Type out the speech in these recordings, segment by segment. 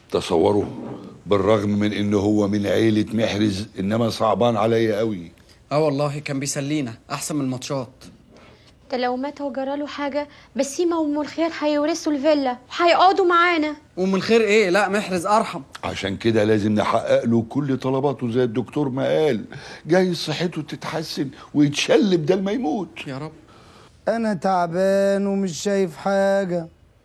تصوروا بالرغم من ان هو من عيلة محرز انما صعبان عليا قوي اه والله كان بيسلينا احسن من الماتشات ده لو مات وجراله حاجة بسيمة وأم الخير هيورثوا الفيلا وهيقعدوا معانا ومن خير ايه لا محرز ارحم عشان كده لازم نحقق له كل طلباته زي الدكتور ما قال جاي صحته تتحسن ويتشل بدل ما يموت يا رب انا تعبان ومش شايف حاجه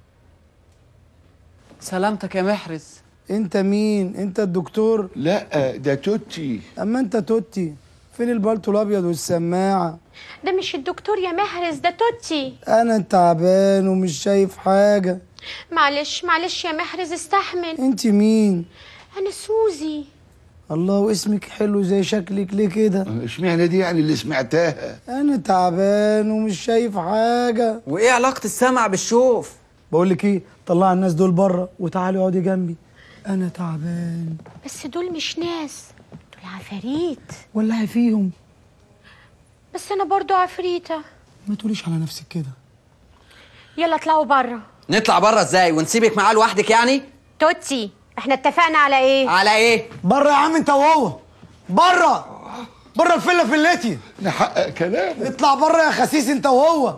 سلامتك يا محرز انت مين انت الدكتور لا ده توتي اما انت توتي فين البلطو الابيض والسماعه ده مش الدكتور يا محرز ده توتي انا تعبان ومش شايف حاجه معلش معلش يا محرز استحمل انت مين أنا سوزي الله واسمك حلو زي شكلك ليه كده اشمعنى دي يعني اللي سمعتها انا تعبان ومش شايف حاجه وايه علاقه السمع بالشوف بقول لك ايه طلع الناس دول بره وتعالي اقعدي جنبي انا تعبان بس دول مش ناس دول عفاريت ولعي فيهم بس أنا برضو عفريتة ما تقوليش على نفسك كده يلا اطلعوا بره نطلع بره ازاي ونسيبك معاه لوحدك يعني توتي احنا اتفقنا على ايه على ايه بره يا عم انت وهو بره بره الفيلا فيلتي نحقق كلامه اطلع بره يا خسيس انت وهو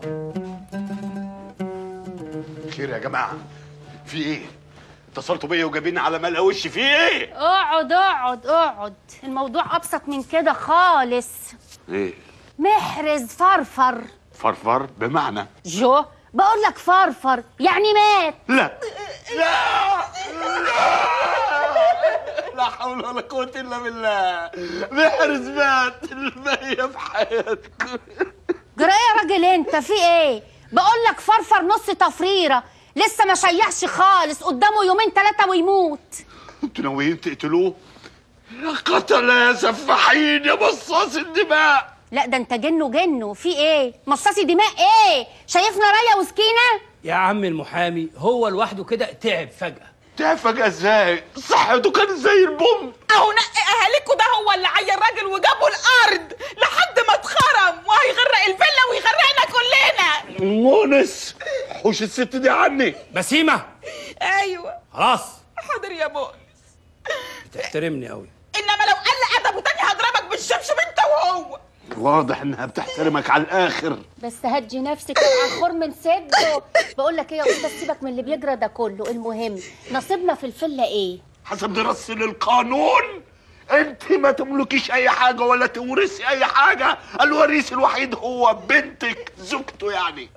خير يا جماعه في ايه اتصلتوا بيا وجايبين على ملأ وشي في ايه اقعد اقعد اقعد الموضوع ابسط من كده خالص ايه محرز فرفر فرفر بمعنى جو بقول لك فرفر يعني مات لا لا لا حول ولا قوة إلا بالله محرز مات الباقية في حياتكم جرى ايه يا راجل انت في ايه بقول لك فرفر نص تفريره لسه ما شيعش خالص قدامه يومين ثلاثه ويموت انتوا ناويين تقتلوه يا قتلة يا سفاحين يا مصاص الدماء لا ده انت جنه جنه في ايه مصاصي دماء ايه شايفنا رايه وسكينه يا عم المحامي هو لوحده كده تعب فجأة تعب فجأة ازاي صحته كانت زي البوم اهو نقي اهاليكوا ده هو اللي عير راجل وجابه الارض لحد ما اتخرم وهيغرق الفيلا ويغرقنا كلنا مونس حوش الست دي عني بسيمة ايوه خلاص حاضر يا بؤس تحترمني قوي انما لو قل ادبه تاني هضربك بالشبشب انت وهو واضح انها بتحترمك على الاخر بس هدي نفسك يا خور من صدره بقول لك ايه يا استاذ سيبك من اللي بيجرى ده كله المهم نصيبنا في الفيلا ايه حسب دراسة القانون انت ما تملكيش اي حاجة ولا تورثي اي حاجة الوريث الوحيد هو بنتك زوجته يعني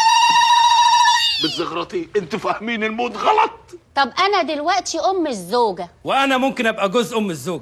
بتزغرطي انتوا فاهمين الموت غلط طب انا دلوقتي ام الزوجه وأنا ممكن أبقى جزء أم الزوج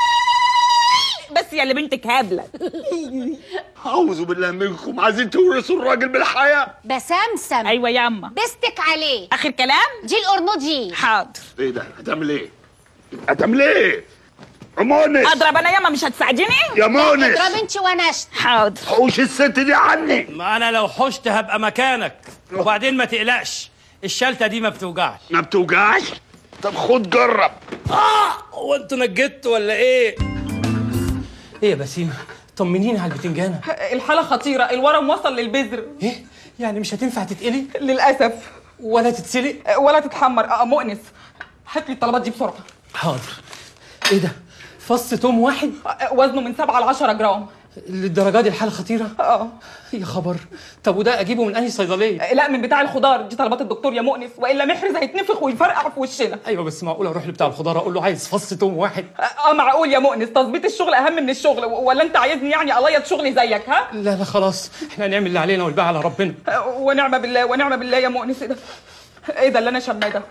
بس يا اللي بنتك هبله اعوذ بالله منكم عايزين تورثوا الراجل بالحياة بسمسم ايوه ياما بستك عليه اخر كلام دي القرنوجي حاضر ايه ده هتعمل ايه هتعمل ايه يا مونس اضرب انا ياما مش هتساعديني يا مونس اضرب انت وانا اشت حاضر حوش الست دي عني ما أنا لو حشت هبقى مكانك وبعدين ما تقلقش الشلتة دي ما بتوجعش ما بتوجعش طب خد جرب آه هو أنتوا نجدتوا ولا إيه؟ إيه يا بسيمة طمنيني على البتنجانة الحاله خطيره الورم وصل للبذر إيه؟ يعني مش هتنفع تتقلي للاسف ولا تتسلق؟ ولا تتحمر اه مؤنس هات لي الطلبات دي بسرعه حاضر إيه ده؟ فص توم واحد آه، وزنه من 7 ل 10 جرام للدرجة دي الحالة خطيرة؟ اه يا خبر طب وده أجيبه من أنهي صيدلية؟ آه، لا من بتاع الخضار دي طلبات الدكتور يا مؤنس والا محرز هيتنفخ ويفرقع في وشنا ايوه بس معقول اروح لبتاع الخضار اقول له عايز فص توم واحد اه آه، معقول يا مؤنس تظبيط الشغل اهم من الشغل و- ولا انت عايزني يعني اليط شغلي زيك ها لا لا خلاص احنا هنعمل اللي علينا والباقي على ربنا آه، ونعمه بالله ونعمه بالله يا مؤنس ايه ده ايه ده اللي انا شماه ده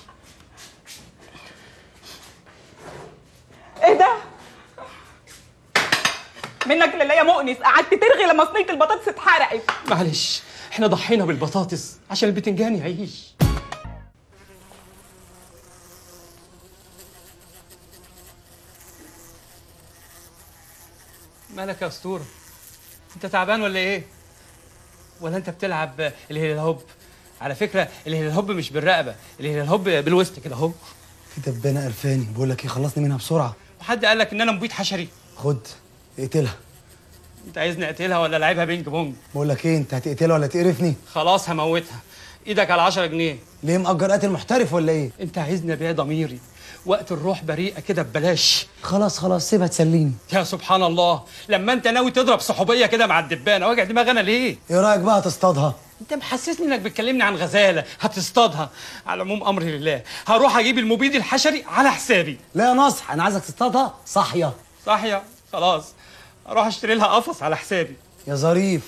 ايه ده منك لله يا مؤنس قعدت ترغي لما صينيه البطاطس اتحرقت معلش احنا ضحينا بالبطاطس عشان البتنجان يعيش مالك يا اسطوره انت تعبان ولا ايه ولا انت بتلعب الهيل هوب على فكره الهيل هوب مش بالرقبه الهيل هوب بالوسط كده اهو في دبانه قرفاني بقول لك ايه خلصني منها بسرعه وحد قال لك ان انا مبيد حشري خد اقتلها انت عايزني اقتلها ولا العبها بينج بونج بقول لك ايه انت هتقتلها ولا تقرفني خلاص هموتها ايدك على 10 جنيه ليه مأجر قاتل محترف ولا ايه انت عايزني ابيع ضميري وقت الروح بريئه كده ببلاش خلاص خلاص سيبها تسليني يا سبحان الله لما انت ناوي تضرب صحوبيه كده مع الدبانه واجع دماغ انا ليه ايه رايك بقى تصطادها انت محسسني انك بتكلمني عن غزاله هتصطادها على العموم امري لله هروح اجيب المبيد الحشري على حسابي لا يا نصح انا عايزك تصطادها صاحيه صاحيه خلاص اروح اشتري لها قفص على حسابي يا ظريف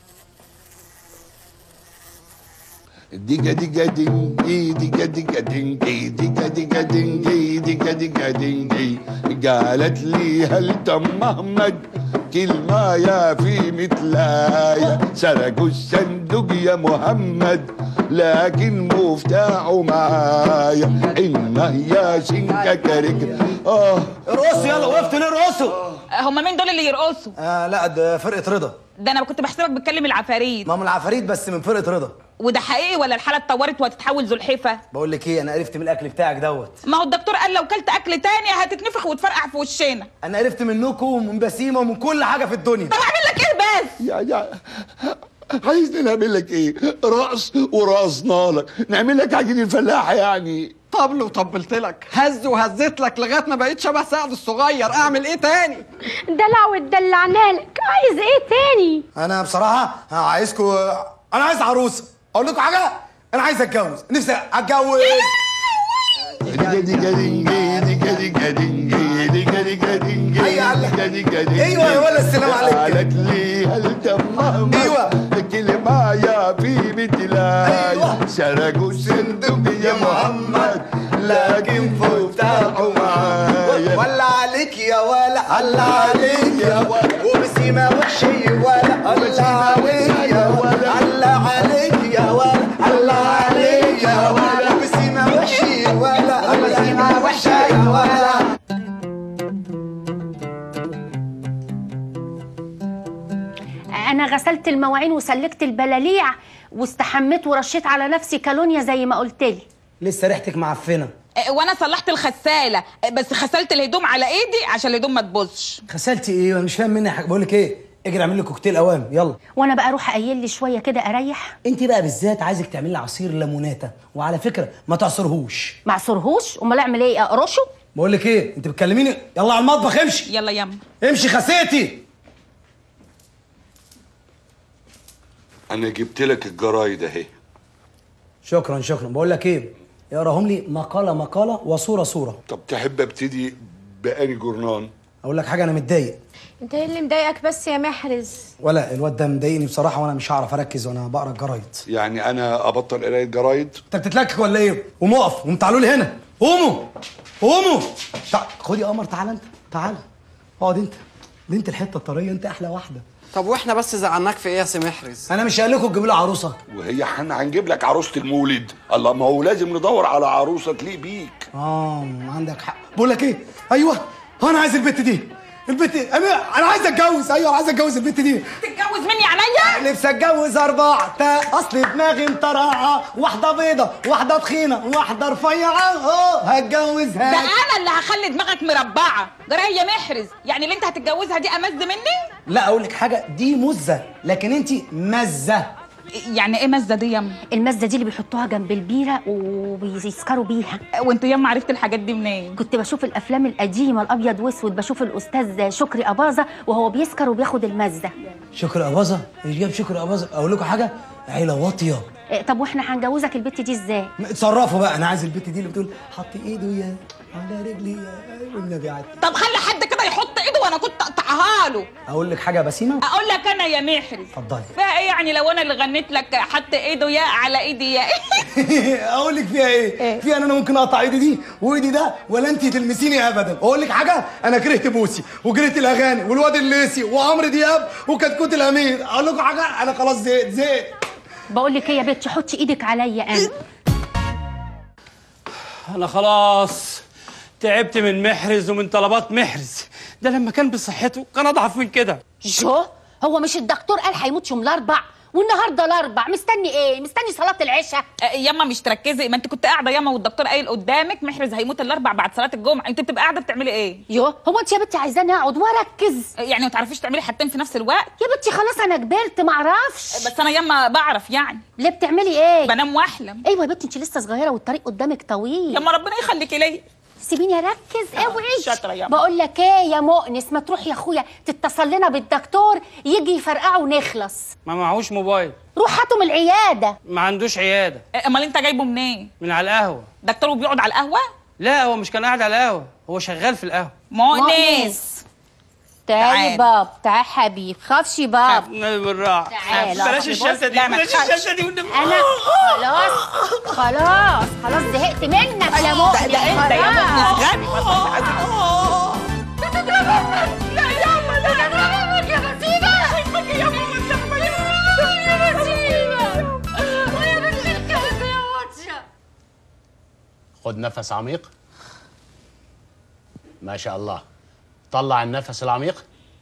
ديجا ديجا دينجي ديجا ديجا دينجي ديجا ديجا دينجي ديجا ديجا دينجي قالت لي هل تم محمد كلمة يا في مثلايا سرقوا الصندوق يا محمد لكن مفتاحه معايا إنه يا شنكة كرك آه ارقصوا يلا وقفت ليه ارقصوا هما مين دول اللي يرقصوا آه لا ده فرقه رضا ده انا كنت بحسبك بتكلم العفاريت ما هم العفاريت بس من فرقه رضا وده حقيقي ولا الحاله اتطورت وهتتحول زلحفه بقول لك ايه انا عرفت من الاكل بتاعك دوت ما هو الدكتور قال لو كلت اكل تاني هتتنفخ وتفرقع في وشنا انا عرفت منكم ومن بسيمه ومن كل حاجه في الدنيا طب اعمل لك ايه بس يا يا عايزني نعمل لك ايه رقص ورقصنا لك نعمل لك عجين الفلاح يعني طبل وطبلت لك هز وهزت لك لغايه ما بقيت شبه سعد الصغير اعمل ايه تاني دلع واتدلعنا لك عايز ايه تاني انا بصراحه عايزكم انا عايز عروسه اقول لكم حاجه انا عايز اتجوز نفسي اتجوز ديجا ديجا دينجي ديجا ديجا دينجي ديجا ديجا دينجي أيوة يا علي. ديجا ديجا دينجي أيوة يا ولا السلام عليك. قالت لي هل تمام أيوة. كلمة يا في مثلايا أيوة. سرقوا الصندوق يا محمد لكن فتحوا معايا ولا عليك يا ولا الله عليك يا ولا وبسيمة وحشي ولا الله عليك يا ولا الله عليك يا ولا الله عليك يا ولا وبسيمة وحشي ولا وبسيمة وحشي يا ولا انا غسلت المواعين وسلكت البلاليع واستحميت ورشيت على نفسي كالونيا زي ما قلت لي لسه ريحتك معفنه آه، وانا صلحت الغساله آه، بس غسلت الهدوم على ايدي عشان الهدوم ما تبوظش غسلتي ايه انا مش فاهم مني حاجه بقول لك ايه اجري اعمل لي كوكتيل اوام يلا وانا بقى اروح اقيل لي شويه كده اريح انت بقى بالذات عايزك تعمل لي عصير ليموناتا وعلى فكره ما تعصرهوش ما اعصرهوش امال اعمل ايه اقرشه بقول لك ايه انت بتكلميني يلا على المطبخ امشي يلا ياما امشي خسيتي انا جبت لك الجرايد اهي شكرا شكرا بقول لك ايه اقراهم لي مقاله مقاله وصوره صوره طب تحب ابتدي بأني جورنان اقول لك حاجه انا متضايق انت ايه اللي مضايقك بس يا محرز ولا الواد ده مضايقني بصراحه وانا مش هعرف اركز وانا بقرا الجرايد يعني انا ابطل قرايه جرايد انت بتتلكك ولا ايه قوم اقف قوم تعالوا لي هنا قوموا قوموا تع... خد يا قمر تعالى انت تعالى اقعد انت دي انت الحته الطريه انت احلى واحده طب واحنا بس زعلناك في ايه يا سي محرز انا مش قايل لكم تجيبوا لي عروسه وهي احنا هنجيب لك عروسه المولد الله ما هو لازم ندور على عروسه تليق بيك اه عندك حق بقول لك ايه ايوه انا عايز البت دي البت دي انا انا عايز اتجوز ايوه عايز اتجوز البت دي تتجوز مني عليا نفسي اتجوز اربعة اصل دماغي مطرعة واحدة بيضة واحدة تخينة واحدة رفيعة اه هتجوزها ده انا اللي هخلي دماغك مربعه جرايه يا محرز يعني اللي انت هتتجوزها دي امز مني لا اقول لك حاجة دي مزة لكن انت مزة يعني ايه مزه دي ياما المزه دي اللي بيحطوها جنب البيره وبيسكروا بيها وانت ياما عرفت الحاجات دي منين كنت بشوف الافلام القديمه الابيض واسود بشوف الاستاذ شكري اباظه وهو بيسكر وبياخد المزه شكر اباظة ايش جاب شكر اباظة اقول لكم حاجة عيلة واطية إيه، طب واحنا هنجوزك البت دي ازاي اتصرفوا بقى انا عايز البت دي اللي بتقول حط ايده يا على رجلي يا والنبي عادي طب خلي حد كده يحط ايده وانا كنت اقطعها له اقول لك حاجة يا بسيمة اقول لك انا يا محرز اتفضلي فيها ايه يعني لو انا اللي غنيت لك حط ايده يا على ايدي يا اقول لك فيها ايه؟ فيها ان انا ممكن اقطع ايدي دي وايدي ده ولا انت تلمسيني ابدا اقول لك حاجه انا كرهت بوسي وكرهت الاغاني والواد الليسي وعمرو دياب وكتكوت الامير اقول لكم حاجه انا خلاص زهقت زهقت بقول لك ايه يا بت حطي ايدك عليا انا انا خلاص تعبت من محرز ومن طلبات محرز ده لما كان بصحته كان اضعف من كده جو هو مش الدكتور قال هيموت يوم الاربع والنهارده الاربع مستني ايه مستني صلاه العشاء آه، ياما مش تركزي ما انت كنت قاعده ياما والدكتور قايل قدامك محرز هيموت الاربع بعد صلاه الجمعه انت بتبقى قاعده بتعملي ايه يو هو انت يا بنتي عايزاني اقعد واركز آه، يعني ما تعرفيش تعملي حاجتين في نفس الوقت يا بنتي خلاص انا كبرت معرفش بس انا ياما بعرف يعني ليه بتعملي ايه بنام واحلم ايوه يا بنتي انت لسه صغيره والطريق قدامك طويل ياما ربنا يخليكي ليا سيبيني اركز اوعي شاطرة ياما. بقول لك ايه يا مؤنس ما تروح يا اخويا تتصل لنا بالدكتور يجي يفرقعه ونخلص ما معهوش موبايل روح هاته من العياده ما عندوش عياده آه، امال انت جايبه منين من على القهوه دكتور وبيقعد على القهوه لا هو مش كان قاعد على القهوه هو شغال في القهوه مؤنس تعالي تعال. باب تعال حبيب خافش باب نبي بالراحه تعال. بلاش الشمسه دي لا، ما بلاش تخافش. الشمسه دي والنبي انا خلاص خلاص خلاص زهقت منك يا مؤنس ده ده انت يا خلاص. مؤنس غبي والله العظيم. خد نفس عميق ما شاء الله طلع النفس العميق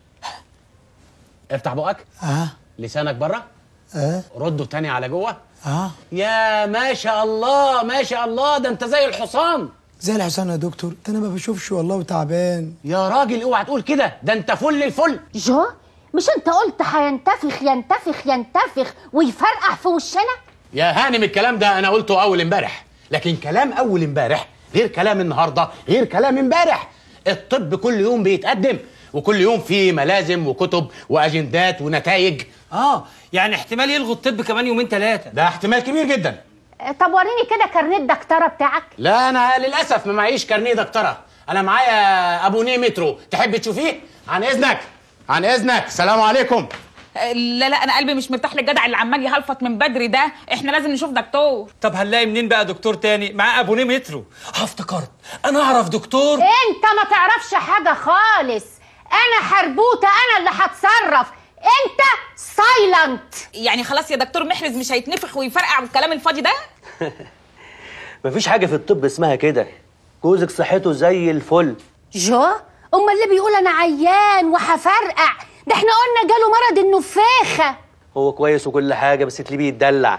افتح بقك اه لسانك بره اه رده تاني على جوه اه يا ما شاء الله ما شاء الله ده انت زي الحصان زي الحصان يا دكتور ده انا ما بشوفش والله وتعبان يا راجل اوعى تقول كده ده انت فل الفل جو مش انت قلت هينتفخ ينتفخ ينتفخ ويفرقع في وشنا يا هانم الكلام ده انا قلته اول امبارح لكن كلام اول امبارح غير كلام النهارده غير كلام امبارح الطب كل يوم بيتقدم وكل يوم فيه ملازم وكتب واجندات ونتائج اه يعني احتمال يلغوا الطب كمان يومين ثلاثه ده احتمال كبير جدا اه، طب وريني كده كارنيه الدكتوره بتاعك لا انا للاسف ما معيش كارنيه دكتوره انا معايا ابونيه مترو تحب تشوفيه عن اذنك عن اذنك سلام عليكم آه، لا لا انا قلبي مش مرتاح للجدع اللي عمال يهلفط من بدري ده احنا لازم نشوف دكتور طب هنلاقي منين بقى دكتور تاني معاه ابونيه مترو اه افتكرت انا اعرف دكتور انت ما تعرفش حاجه خالص انا حربوته انا اللي هتصرف انت سايلنت يعني خلاص يا دكتور محرز مش هيتنفخ ويفرقع بالكلام الفاضي ده مفيش حاجة في الطب اسمها كده جوزك صحته زي الفل جو امال اللي بيقول انا عيان وهفرقع ده احنا قلنا جاله مرض النفاخه هو كويس وكل حاجة بس تلاقيه بيتدلع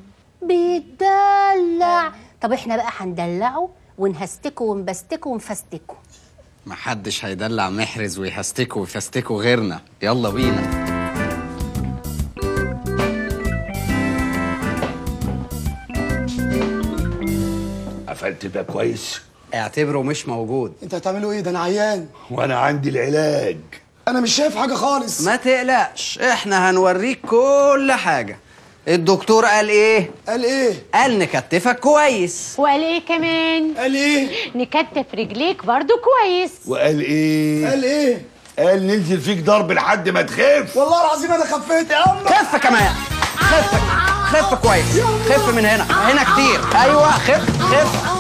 بيدلع طب احنا بقى هندلعه ونهستكه ونبستكه ونفستكه محدش هيدلع محرز ويهستكوا ويفستكوا غيرنا يلا بينا قفلت ده كويس اعتبره مش موجود انت هتعملوا ايه ده انا عيان وانا عندي العلاج انا مش شايف حاجه خالص ما تقلقش احنا هنوريك كل حاجة الدكتور قال ايه؟ قال ايه قال نكتفك كويس وقال ايه كمان قال ايه نكتف رجليك برضو كويس وقال ايه قال ايه قال ننزل فيك ضرب لحد ما تخف والله العظيم انا خفيت يا اما خف كمان خف خف كويس خف من هنا هنا كتير ايوه خف خف